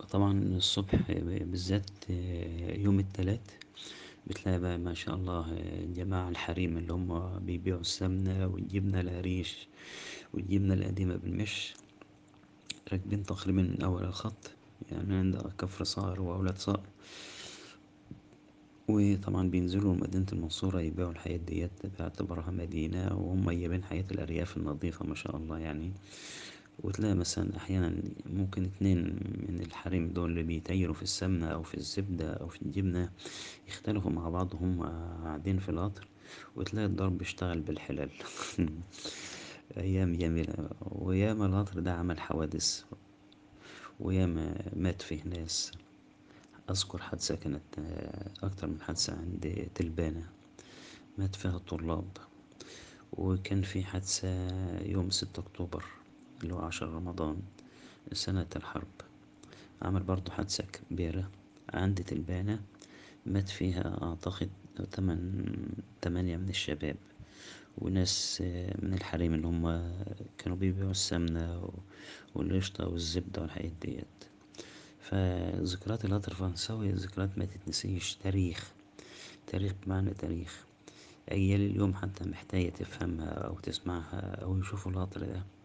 طبعا الصبح بالذات يوم التلات بتلاقي بقى ماشاء الله جماعة الحريم اللي هما بيبيعوا السمنة والجبنة القريش والجبنة القديمة بالمش راكبين تقريبا من أول الخط يعني عند كفر صقر وأولاد صقر وطبعا بينزلوا مدينة المنصورة يبيعوا الحاجات ديت باعتبارها مدينة وهم جايبين حياة الأرياف النضيفة ما شاء الله يعني وتلاقي مثلا أحيانا ممكن اتنين من الحريم دول اللي بيتاجروا في السمنة أو في الزبدة أو في الجبنة يختلفوا مع بعض وهم قاعدين في القطر وتلاقي الضرب اشتغل بالحلال أيام جميلة وياما القطر ده عمل حوادث وياما مات فيه ناس أذكر حادثة كانت أكتر من حادثة عند تلبانة مات فيها طلاب وكان في حادثة يوم ستة أكتوبر اللي هو عشرة رمضان سنة الحرب عمل برضه حادثة كبيرة عند تلبانة مات فيها أعتقد تمن تمانية من الشباب وناس من الحريم اللي هما كانوا بيبيعوا السمنة والقشطة والزبدة والحاجات ديت فا ذكريات القطر الفرنساوي ذكريات متتنسيش تاريخ تاريخ بمعنى تاريخ أجيال اليوم حتى محتاجة تفهمها أو تسمعها أو يشوفوا القطر ده